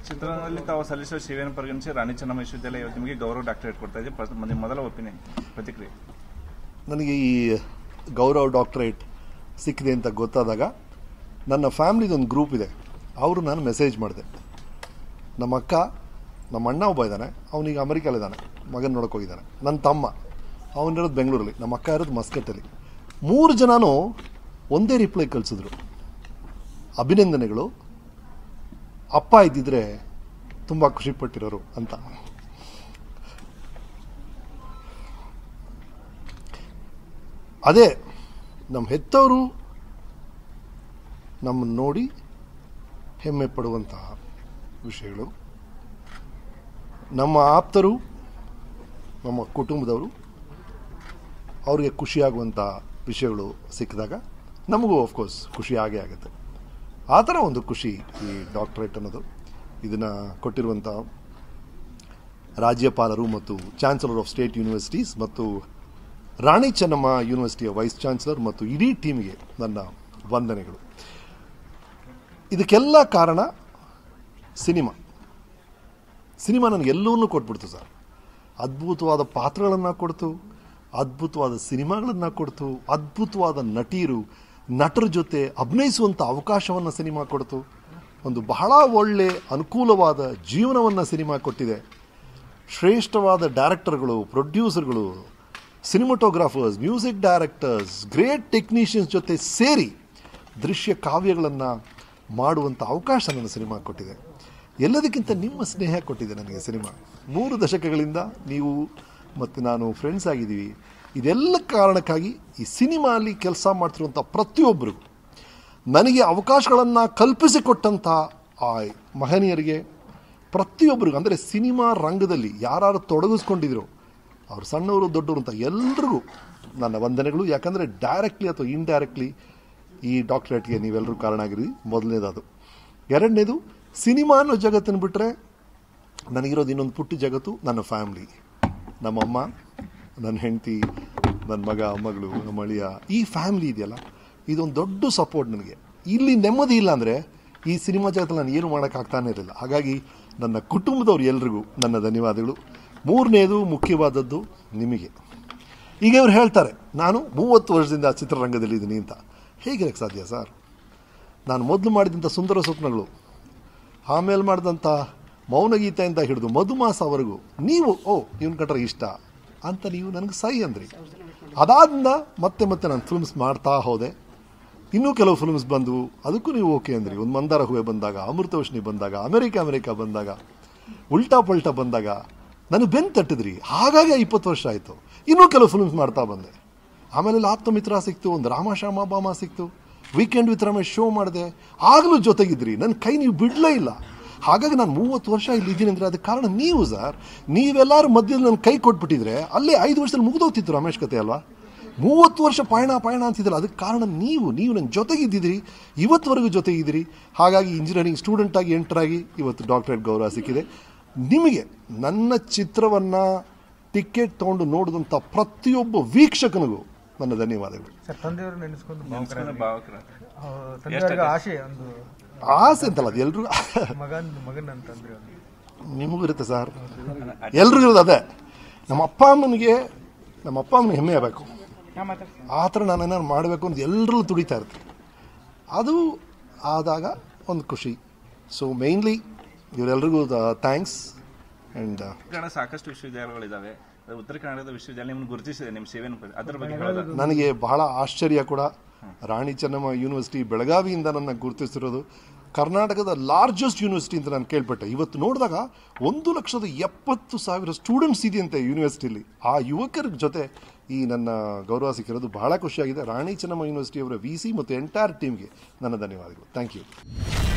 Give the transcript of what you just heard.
ಚಿತ್ರದಲ್ಲಿ ತಾವು ಸಲ್ಲಿಸುವ ಸೇವೆಯನ್ನು ಪರಿಗಣಿಸಿ ರಾಣಿ ಚೆನ್ನಮ್ಮ ವಿಶ್ವವಿದ್ಯಾಲಯ ಇವತ್ತು ನಿಮಗೆ ಗೌರವ ಡಾಕ್ಟರೇಟ್ ಕೊಡ್ತಾ ಇದೆ ಪ್ರಥ- ನಿಮ್ಮ ಮೊದಲ ಒಪಿನಿಯನ್ ಪ್ರತಿಕ್ರಿಯೆ ನನಗೆ ಈ ಗೌರವ ಡಾಕ್ಟರೇಟ್ ಸಿಕ್ಕಿದೆ ಅಂತ ಗೊತ್ತಾದಾಗ ನನ್ನ ಫ್ಯಾಮ್ಲಿದೊಂದು ಗ್ರೂಪ್ ಇದೆ ಅವರು ನಾನು ಮೆಸೇಜ್ ಮಾಡಿದೆ ನಮ್ಮ ಅಕ್ಕ ನಮ್ಮ ಅಣ್ಣ ಒಬ್ಬ ಇದ್ದಾನೆ ಅವನೀಗ ಅಮೆರಿಕಲ್ಲಿದ್ದಾನೆ ಮಗನ ನೋಡೋಕೆ ಹೋಗಿದ್ದಾನೆ ನನ್ನ ತಮ್ಮ ಅವನಿರೋದು ಬೆಂಗಳೂರಲ್ಲಿ ನಮ್ಮ ಅಕ್ಕ ಇರೋದು ಮಸ್ಕಟ್ಟಲ್ಲಿ ಮೂರು ಜನನೂ ಒಂದೇ ರಿಪ್ಲೈ ಕಳಿಸಿದ್ರು ಅಭಿನಂದನೆಗಳು ಅಪ್ಪ ಇದ್ದಿದ್ರೆ ತುಂಬ ಖುಷಿಪಟ್ಟಿರೋರು ಅಂತ ಅದೇ ನಮ್ಮ ಹೆತ್ತವರು ನಮ್ಮನ್ನು ನೋಡಿ ಹೆಮ್ಮೆ ಪಡುವಂತಹ ವಿಷಯಗಳು ನಮ್ಮ ಆಪ್ತರು ನಮ್ಮ ಕುಟುಂಬದವರು ಅವರಿಗೆ ಖುಷಿಯಾಗುವಂಥ ವಿಷಯಗಳು ಸಿಕ್ಕಿದಾಗ ನಮಗೂ ಆಫ್ಕೋರ್ಸ್ ಖುಷಿ ಆಗೇ ಆಗುತ್ತೆ ಆ ಥರ ಒಂದು ಖುಷಿ ಈ ಡಾಕ್ಟರೇಟ್ ಅನ್ನೋದು ಇದನ್ನು ಕೊಟ್ಟಿರುವಂಥ ರಾಜ್ಯಪಾಲರು ಮತ್ತು ಚಾನ್ಸಲರ್ ಆಫ್ ಸ್ಟೇಟ್ ಯೂನಿವರ್ಸಿಟೀಸ್ ಮತ್ತು ರಾಣಿ ಚೆನ್ನಮ್ಮ ಯೂನಿವರ್ಸಿಟಿಯ ವೈಸ್ ಚಾನ್ಸಲರ್ ಮತ್ತು ಇಡೀ ಟೀಮ್ಗೆ ನನ್ನ ವಂದನೆಗಳು ಇದಕ್ಕೆಲ್ಲ ಕಾರಣ ಸಿನಿಮಾ ಸಿನಿಮಾ ನನಗೆ ಎಲ್ಲವನ್ನೂ ಕೊಟ್ಬಿಡ್ತು ಸರ್ ಅದ್ಭುತವಾದ ಪಾತ್ರಗಳನ್ನು ಕೊಡ್ತು ಅದ್ಭುತವಾದ ಸಿನಿಮಾಗಳನ್ನು ಕೊಡ್ತು ಅದ್ಭುತವಾದ ನಟಿಯರು ನಟರ ಜೊತೆ ಅಭಿನಯಿಸುವಂಥ ಅವಕಾಶವನ್ನು ಸಿನಿಮಾ ಕೊಡ್ತು ಒಂದು ಬಹಳ ಒಳ್ಳೆ ಅನುಕೂಲವಾದ ಜೀವನವನ್ನು ಸಿನಿಮಾ ಕೊಟ್ಟಿದೆ ಶ್ರೇಷ್ಠವಾದ ಡೈರೆಕ್ಟರ್ಗಳು ಪ್ರೊಡ್ಯೂಸರ್ಗಳು cinematographers music directors great technicians ಜೊತೆ ಸೇರಿ ದೃಶ್ಯ ಕಾವ್ಯಗಳನ್ನು ಮಾಡುವಂಥ ಅವಕಾಶ ನನ್ನ ಸಿನಿಮಾ ಕೊಟ್ಟಿದೆ ಎಲ್ಲದಕ್ಕಿಂತ ನಿಮ್ಮ ಸ್ನೇಹ ಕೊಟ್ಟಿದೆ ನನಗೆ ಸಿನಿಮಾ ಮೂರು ದಶಕಗಳಿಂದ ನೀವು ಮತ್ತು ನಾನು ಫ್ರೆಂಡ್ಸ್ ಆಗಿದ್ದೀವಿ ಇದೆಲ್ಲ ಕಾರಣಕ್ಕಾಗಿ ಈ ಸಿನಿಮಾ ಅಲ್ಲಿ ಕೆಲಸ ಮಾಡ್ತಿರುವಂಥ ಪ್ರತಿಯೊಬ್ಬರಿಗೂ ನನಗೆ ಅವಕಾಶಗಳನ್ನು ಕಲ್ಪಿಸಿಕೊಟ್ಟಂಥ ಆ ಮಹನೀಯರಿಗೆ ಪ್ರತಿಯೊಬ್ಬರಿಗೂ ಅಂದರೆ ಸಿನಿಮಾ ರಂಗದಲ್ಲಿ ಯಾರು ತೊಡಗಿಸ್ಕೊಂಡಿದ್ರು ಅವ್ರು ಸಣ್ಣವರು ದೊಡ್ಡವರು ಅಂತ ಎಲ್ರಿಗೂ ನನ್ನ ವಂದನೆಗಳು ಯಾಕಂದರೆ ಡೈರೆಕ್ಟ್ಲಿ ಅಥವಾ ಇಂಡೈರೆಕ್ಟ್ಲಿ ಈ ಡಾಕ್ಟರೇಟ್ಗೆ ನೀವೆಲ್ಲರೂ ಕಾರಣ ಆಗಿರಿ ಮೊದಲನೇದು ಅದು ಎರಡನೇದು ಸಿನಿಮಾ ಅನ್ನೋ ಜಗತ್ತನ್ನು ಬಿಟ್ಟರೆ ನನಗಿರೋದು ಇನ್ನೊಂದು ಪುಟ್ಟ ಜಗತ್ತು ನನ್ನ ಫ್ಯಾಮ್ಲಿ ನಮ್ಮಮ್ಮ ನನ್ನ ಹೆಂಡತಿ ನನ್ನ ಮಗ ಮಗಳು ನಮ್ಮ ಅಳಿಯ ಈ ಫ್ಯಾಮ್ಲಿ ಇದೆಯಲ್ಲ ಇದೊಂದು ದೊಡ್ಡ ಸಪೋರ್ಟ್ ನನಗೆ ಇಲ್ಲಿ ನೆಮ್ಮದಿ ಇಲ್ಲ ಅಂದರೆ ಈ ಸಿನಿಮಾ ಜಗತ್ತಲ್ಲಿ ನಾನು ಏನು ಮಾಡೋಕ್ಕಾಗ್ತಾನೆ ಇರಲಿಲ್ಲ ಹಾಗಾಗಿ ನನ್ನ ಕುಟುಂಬದವ್ರು ಎಲ್ರಿಗೂ ನನ್ನ ಧನ್ಯವಾದಗಳು ಮೂರನೇದು ಮುಖ್ಯವಾದದ್ದು ನಿಮಗೆ ಈಗ ಇವ್ರು ಹೇಳ್ತಾರೆ ನಾನು ಮೂವತ್ತು ವರ್ಷದಿಂದ ಚಿತ್ರರಂಗದಲ್ಲಿ ಇದ್ದೀನಿ ಅಂತ ಹೇಗಿರಕ್ಕೆ ಸಾಧ್ಯ ಸರ್ ನಾನು ಮೊದಲು ಮಾಡಿದಂಥ ಸುಂದರ ಸ್ವಪ್ನಗಳು ಆಮೇಲೆ ಮಾಡಿದಂಥ ಮೌನಗೀತೆಯಿಂದ ಹಿಡಿದು ಮಧುಮಾಸವರೆಗೂ ನೀವು ಓ ಇವನ್ ಕಂಡ್ರೆ ಇಷ್ಟ ಅಂತ ನೀವು ನನಗೆ ಸೈ ಅಂದ್ರಿ ಅದಾದಿಂದ ಮತ್ತೆ ಮತ್ತೆ ನಾನು ಫಿಲ್ಮ್ಸ್ ಮಾಡ್ತಾ ಹೋದೆ ಇನ್ನೂ ಕೆಲವು ಫಿಲ್ಮ್ಸ್ ಬಂದವು ಅದಕ್ಕೂ ನೀವು ಓಕೆ ಅಂದ್ರಿ ಒಂದು ಮಂದಾರ ಹೂವೆ ಬಂದಾಗ ಅಮೃತವರ್ಷಿಣಿ ಬಂದಾಗ ಅಮೆರಿಕ ಅಮೆರಿಕ ಬಂದಾಗ ಉಲ್ಟಾ ಪಲ್ಟಾ ಬಂದಾಗ ನನಗೆ ಬೆನ್ನು ತಟ್ಟಿದ್ರಿ ಹಾಗಾಗಿ ಇಪ್ಪತ್ತು ವರ್ಷ ಆಯಿತು ಇನ್ನೂ ಕೆಲವು ಫಿಲ್ಮ್ಸ್ ಮಾಡ್ತಾ ಬಂದೆ ಆಮೇಲೆ ಆಪ್ತಮಿತ್ರ ಸಿಕ್ತು ಒಂದು ರಾಮಶ್ಯಾಮ ಬಾಮ ಸಿಕ್ತು ವೀಕೆಂಡ್ ವಿತ್ ರಮೇಶ್ ಶೋ ಮಾಡಿದೆ ಆಗಲೂ ಜೊತೆಗಿದ್ರಿ ನನ್ನ ಕೈ ನೀವು ಬಿಡಲೇ ಇಲ್ಲ ಹಾಗಾಗಿ ನಾನು ಮೂವತ್ತು ವರ್ಷ ಇಲ್ಲಿ ಇದ್ದೀನಿ ಅಂದರೆ ಅದಕ್ಕೆ ಕಾರಣ ನೀವು ಸರ್ ನೀವೆಲ್ಲರೂ ಮಧ್ಯದಲ್ಲಿ ನನ್ನ ಕೈ ಕೊಟ್ಬಿಟ್ಟಿದ್ರೆ ಅಲ್ಲೇ ಐದು ವರ್ಷದಲ್ಲಿ ಮುಗಿದೋಗ್ತಿತ್ತು ರಮೇಶ್ ಕತೆ ಅಲ್ವಾ ಮೂವತ್ತು ವರ್ಷ ಪಯಣ ಪಯಣ ಅಂತಿದ್ರಲ್ಲ ಅದಕ್ಕೆ ಕಾರಣ ನೀವು ನೀವು ನನ್ನ ಜೊತೆಗಿದ್ದಿದ್ರಿ ಇವತ್ತುವರೆಗೂ ಜೊತೆಗಿದ್ದೀರಿ ಹಾಗಾಗಿ ಇಂಜಿನಿಯರಿಂಗ್ ಸ್ಟೂಡೆಂಟಾಗಿ ಎಂಟರಾಗಿ ಇವತ್ತು ಡಾಕ್ಟರೇಟ್ ಗೌರವ ಸಿಕ್ಕಿದೆ ನಿಮಗೆ ನನ್ನ ಚಿತ್ರವನ್ನು ಟಿಕೆಟ್ ತೊಗೊಂಡು ನೋಡಿದಂಥ ಪ್ರತಿಯೊಬ್ಬ ವೀಕ್ಷಕನಿಗೂ ನನ್ನ ಧನ್ಯವಾದಗಳು ಸರ್ ತಂದೆಯವರು ನೆನೆಸ್ಕೊಂಡು ನೆನ್ಸ್ಕೊಂಡು ಭಾವಕರ ಅವ್ರ ತಂದೆಯವ್ರಿಗೆ ಆಸೆ ಒಂದು ಆಸೆ ಅಂತಲ್ಲ ಅದು ಎಲ್ರಿಗೂ ಮಗನ್ ಮಗನ್ ಅಂತಂದ್ರೆ ಒಂದು ನಿಮಗೂ ಇರುತ್ತೆ ಸರ್ ಎಲ್ರಿಗೂ ಇರೋದು ಅದೇ ನಮ್ಮ ಅಪ್ಪ ಅಮ್ಮನಿಗೆ ನಮ್ಮ ಅಪ್ಪ ಅಮ್ಮನಿಗೆ ಹೆಮ್ಮೆ ಆಗಬೇಕು ಆ ಥರ ನಾನು ಏನಾದ್ರು ಮಾಡಬೇಕು ಅಂತ ಎಲ್ಲರೂ ತುಡಿತಾ ಇರ್ತೀನಿ ಅದು ಆದಾಗ ಒಂದು ಖುಷಿ ಸೊ ಮೇಯ್ನ್ಲಿ ಇವರೆಲ್ರಿಗೂ ಥ್ಯಾಂಕ್ಸ್ ಆ್ಯಂಡ್ ಕನ್ನಡ ಸಾಕಷ್ಟು ವಿಶ್ವವಿದ್ಯಾಲಯಗಳಿದ್ದಾವೆ ಅದು ಉತ್ತರ ಕನ್ನಡದ ವಿಶ್ವವಿದ್ಯಾಲಯ ನಿಮ್ಗೆ ಗುರುತಿಸಿದೆ ನಿಮ್ಮ ಸೇವೆಯನ್ನು ಪ- ಅದ್ರ ಬಗ್ಗೆ ಹೇಳೋದು ನನಗೆ ಬಹಳ ಆಶ್ಚರ್ಯ ಕೂಡ ರಾಣಿ ಚೆನ್ನಮ್ಮ ಯೂನಿವರ್ಸಿಟಿ ಬೆಳಗಾವಿಯಿಂದ ನನ್ನ ಗುರುತಿಸಿರೋದು ಕರ್ನಾಟಕದ ಲಾರ್ಜೆಸ್ಟ್ ಯೂನಿವರ್ಸಿಟಿ ಅಂತ ನಾನು ಕೇಳ್ಪಟ್ಟೆ ಇವತ್ತು ನೋಡಿದಾಗ ಒಂದು ಲಕ್ಷದ ಎಪ್ಪತ್ತು ಸಾವಿರ ಸ್ಟೂಡೆಂಟ್ಸ್ ಇದೆಯಂತೆ ಯೂನಿವರ್ಸಿಟಿಲಿ ಆ ಯುವಕರ ಜೊತೆ ಈ ನನ್ನ ಗೌರವ ಸಿಕ್ಕಿರೋದು ಬಹಳ ಖುಷಿಯಾಗಿದೆ ರಾಣಿ ಚೆನ್ನಮ್ಮ ಯೂನಿವರ್ಸಿಟಿಯವರ ವಿ ಸಿ ಮತ್ತು ಎಂಟೈರ್ ಟೀಮ್ಗೆ ನನ್ನ ಧನ್ಯವಾದಗಳು ಥ್ಯಾಂಕ್ ಯು